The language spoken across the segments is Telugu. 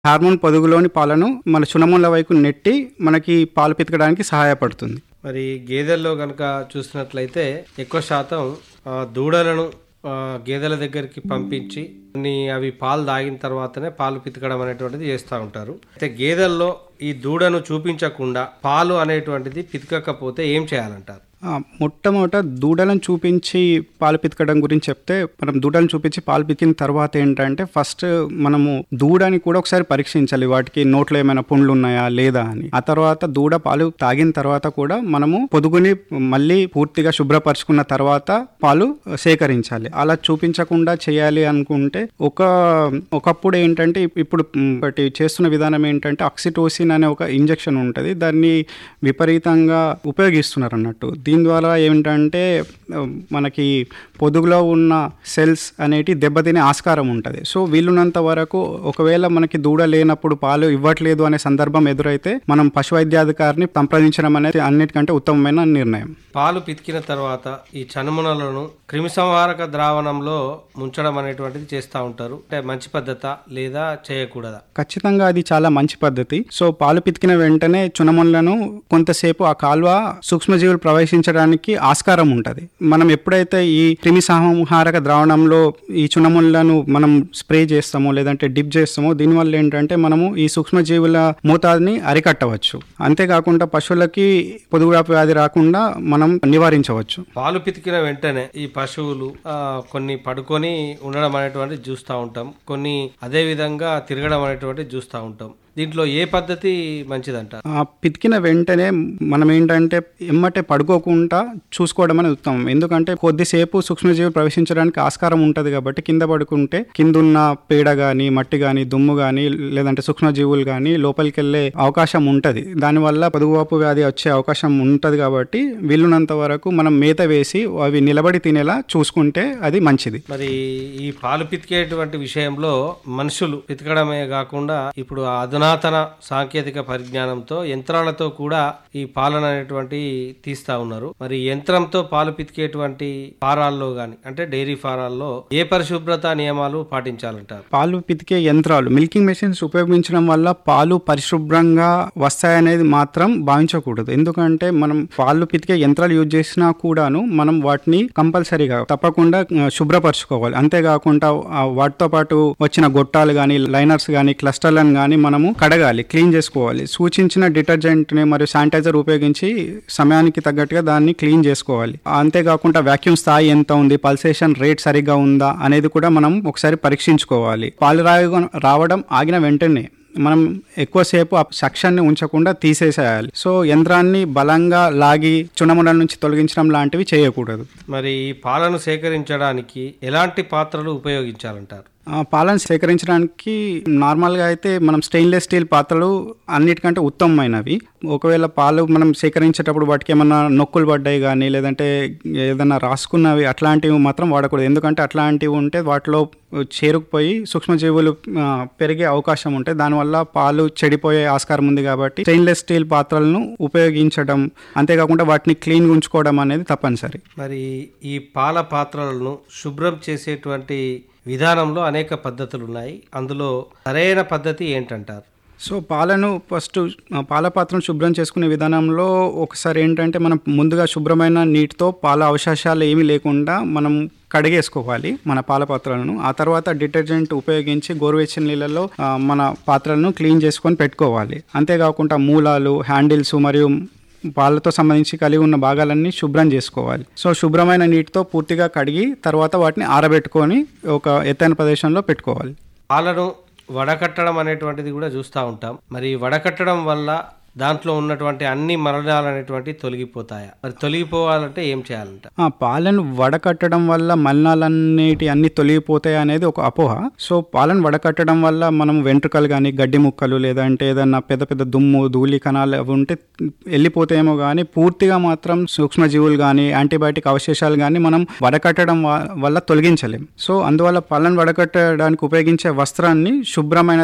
హార్మోన్ పొదుగులోని పాలను మన చునముల వైపు నెట్టి మనకి పాలు పితకడానికి సహాయపడుతుంది మరి గేదెల్లో కనుక చూసినట్లయితే ఎక్కువ శాతం ఆ, దూడలను ఆ, గేదెల దగ్గరికి పంపించి కొన్ని అవి పాలు తాగిన తర్వాతనే పాలు పితకడం అనేటువంటిది చేస్తూ ఉంటారు అయితే గేదెల్లో ఈ దూడను చూపించకుండా పాలు అనేటువంటిది పితకకపోతే ఏం చేయాలంటారు ఆ, మొట్టమొదట దూడలను చూపించి పాలు పితకడం గురించి చెప్తే మనం దూడలను చూపించి పాలు పితికిన తర్వాత ఏంటంటే ఫస్ట్ మనము దూడని కూడా ఒకసారి పరీక్షించాలి వాటికి నోట్లో ఏమైనా పుండ్లు ఉన్నాయా లేదా అని ఆ తర్వాత దూడ పాలు తాగిన తర్వాత కూడా మనము పొదుగుని మళ్ళీ పూర్తిగా శుభ్రపరచుకున్న తర్వాత పాలు సేకరించాలి అలా చూపించకుండా చేయాలి అనుకుంటే ఒక ఒకప్పుడు ఏంటంటే ఇప్పుడు మ్, ఒకటి చేస్తున్న విధానం ఏంటంటే ఆక్సిటోసిన్ అనే ఒక ఇంజెక్షన్ ఉంటుంది దాన్ని విపరీతంగా ఉపయోగిస్తున్నారు అన్నట్టు దీని ద్వారా ఏమిటంటే ఆ, మనకి పొదుగులో ఉన్న సెల్స్ అనేటి దెబ్బతినే ఆస్కారం ఉంటుంది సో వీలున్నంత వరకు ఒకవేళ మనకి దూడ లేనప్పుడు పాలు ఇవ్వట్లేదు అనే సందర్భం ఎదురైతే మనం పశు వైద్యాధికారిని సంప్రదించడం అనేది అన్నిటికంటే ఉత్తమమైన నిర్ణయం పాలు పితికిన తర్వాత ఈ చనుమనలను క్రిమిసంహారక ద్రావణంలో ముంచడం అనేటువంటిది చేస్తూ ఉంటారు అంటే మంచి పద్ధత లేదా చేయకూడదా ఖచ్చితంగా అది చాలా మంచి పద్ధతి సో పాలు పితికిన వెంటనే చునములను కొంతసేపు ఆ కాల్వ సూక్ష్మజీవులు ప్రవేశించడానికి ఆస్కారం ఉంటుంది మనం ఎప్పుడైతే ఈ క్రిమి సంహారక ద్రావణంలో ఈ చునములను మనం స్ప్రే చేస్తామో లేదంటే డిప్ చేస్తామో దీనివల్ల ఏంటంటే మనము ఈ సూక్ష్మజీవుల మోతాదుని అరికట్టవచ్చు అంతేకాకుండా పశువులకి పొదుగురాపు వ్యాధి రాకుండా మనం నివారించవచ్చు పాలు పితికిన వెంటనే ఈ పశువులు ఆ, కొన్ని పడుకొని ఉండడం అనేటువంటిది చూస్తూ ఉంటాం కొన్ని అదే విధంగా తిరగడం అనేటువంటిది చూస్తూ ఉంటాం దీంట్లో ఏ పద్ధతి మంచిదంటారు ఆ పితికిన వెంటనే మనం ఏంటంటే ఎమ్మటే పడుకోకుండా చూసుకోవడం అనేది ఉత్తమం ఎందుకంటే కొద్దిసేపు సూక్ష్మజీవి ప్రవేశించడానికి ఆస్కారం ఉంటుంది కాబట్టి కింద పడుకుంటే కిందున్న పేడ కానీ మట్టి కానీ దుమ్ము కానీ లేదంటే సూక్ష్మజీవులు కానీ లోపలికి వెళ్ళే అవకాశం ఉంటుంది దానివల్ల పొదుగువాపు వ్యాధి వచ్చే అవకాశం ఉంటుంది కాబట్టి వీలున్నంత వరకు మనం మేత వేసి అవి నిలబడి తినేలా చూసుకుంటే అది మంచిది మరి ఈ పాలు పితికేటువంటి విషయంలో మనుషులు పితకడమే కాకుండా ఇప్పుడు అధునాతన సాంకేతిక పరిజ్ఞానంతో యంత్రాలతో కూడా ఈ పాలన అనేటువంటి తీస్తా ఉన్నారు మరి యంత్రంతో పాలు పితికేటువంటి ఫారాల్లో గాని అంటే డైరీ ఫారాల్లో ఏ పరిశుభ్రత నియమాలు పాటించాలంటారు పాలు పితికే యంత్రాలు మిల్కింగ్ మెషిన్స్ ఉపయోగించడం వల్ల పాలు పరిశుభ్రంగా వస్తాయనేది మాత్రం భావించకూడదు ఎందుకంటే మనం పాలు పితికే యంత్రాలు యూజ్ చేసినా కూడాను మనం వాటిని కంపల్సరీగా తప్పకుండా ఆ, శుభ్రపరచుకోవాలి అంతేకాకుండా ఆ, వాటితో పాటు వచ్చిన గొట్టాలు కానీ లైనర్స్ కానీ క్లస్టర్లను కానీ మనము కడగాలి క్లీన్ చేసుకోవాలి సూచించిన డిటర్జెంట్ని మరియు శానిటైజర్ ఉపయోగించి సమయానికి తగ్గట్టుగా దాన్ని క్లీన్ చేసుకోవాలి అంతేకాకుండా వాక్యూమ్ స్థాయి ఎంత ఉంది పల్సేషన్ రేట్ సరిగ్గా ఉందా అనేది కూడా మనం ఒకసారి పరీక్షించుకోవాలి పాలు రాయ రావడం ఆగిన వెంటనే మనం ఎక్కువసేపు ఆ సక్షన్ని ఉంచకుండా తీసేసేయాలి సో యంత్రాన్ని బలంగా లాగి చునముల నుంచి తొలగించడం లాంటివి చేయకూడదు మరి ఈ పాలను సేకరించడానికి ఎలాంటి పాత్రలు ఉపయోగించాలంటారు ఆ పాలను సేకరించడానికి నార్మల్గా అయితే మనం స్టెయిన్లెస్ స్టీల్ పాత్రలు అన్నిటికంటే ఉత్తమమైనవి ఒకవేళ పాలు మనం సేకరించేటప్పుడు వాటికి ఏమన్నా నొక్కులు పడ్డాయి కానీ లేదంటే ఏదైనా రాసుకున్నవి అట్లాంటివి మాత్రం వాడకూడదు ఎందుకంటే అట్లాంటివి ఉంటే వాటిలో చేరుకుపోయి సూక్ష్మజీవులు ఆ, పెరిగే అవకాశం ఉంటాయి దానివల్ల పాలు చెడిపోయే ఆస్కారం ఉంది కాబట్టి స్టెయిన్లెస్ స్టీల్ పాత్రలను ఉపయోగించడం అంతేకాకుండా వాటిని క్లీన్గా ఉంచుకోవడం అనేది తప్పనిసరి మరి ఈ పాల పాత్రలను శుభ్రం చేసేటువంటి విధానంలో అనేక పద్ధతులు ఉన్నాయి అందులో సరైన పద్ధతి ఏంటంటారు సో పాలను ఫస్ట్ ఆ, పాల పాత్రను శుభ్రం చేసుకునే విధానంలో ఒకసారి ఏంటంటే మనం ముందుగా శుభ్రమైన నీటితో పాల అవశేషాలు ఏమీ లేకుండా మనం కడిగేసుకోవాలి మన పాల పాత్రలను ఆ తర్వాత డిటర్జెంట్ ఉపయోగించి గోరువెచ్చని నీళ్ళలో ఆ, మన పాత్రలను క్లీన్ చేసుకొని పెట్టుకోవాలి అంతేకాకుండా మూలాలు హ్యాండిల్స్ మరియు పాలతో సంబంధించి కలిగి ఉన్న భాగాలన్నీ శుభ్రం చేసుకోవాలి సో శుభ్రమైన నీటితో పూర్తిగా కడిగి తర్వాత వాటిని ఆరబెట్టుకొని ఒక ఎత్తైన ప్రదేశంలో పెట్టుకోవాలి పాలను వడకట్టడం అనేటువంటిది కూడా చూస్తూ ఉంటాం మరి వడకట్టడం వల్ల దాంట్లో ఉన్నటువంటి అన్ని మరణాలు అనేటువంటివి తొలగిపోతాయా మరి తొలగిపోవాలంటే ఏం చేయాలంట ఆ పాలను వడకట్టడం వల్ల మలినాలన్నిటి అన్ని తొలగిపోతాయి అనేది ఒక అపోహ సో పాలను వడకట్టడం వల్ల మనం వెంట్రుకలు కానీ గడ్డి ముక్కలు లేదంటే ఏదన్నా పెద్ద పెద్ద దుమ్ము ధూళి కణాలు అవి ఉంటే వెళ్ళిపోతాయేమో కానీ పూర్తిగా మాత్రం సూక్ష్మజీవులు కానీ యాంటీబయాటిక్ అవశేషాలు కానీ మనం వడకట్టడం వ- వల్ల తొలగించలేం సో అందువల్ల పాలను వడకట్టడానికి ఉపయోగించే వస్త్రాన్ని శుభ్రమైనది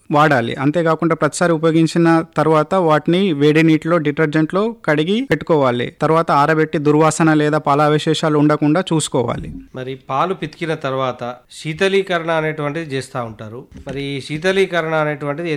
వాడాలి అంతేకాకుండా ప్రతిసారి ఉపయోగించిన తర్వాత వాటిని వేడి నీటిలో డిటర్జెంట్ లో కడిగి పెట్టుకోవాలి తర్వాత ఆరబెట్టి దుర్వాసన లేదా పాలావశేషాలు ఉండకుండా చూసుకోవాలి మరి పాలు పితికిన తర్వాత శీతలీకరణ అనేటువంటిది చేస్తూ ఉంటారు మరి ఈ శీతలీకరణ అనేటువంటిది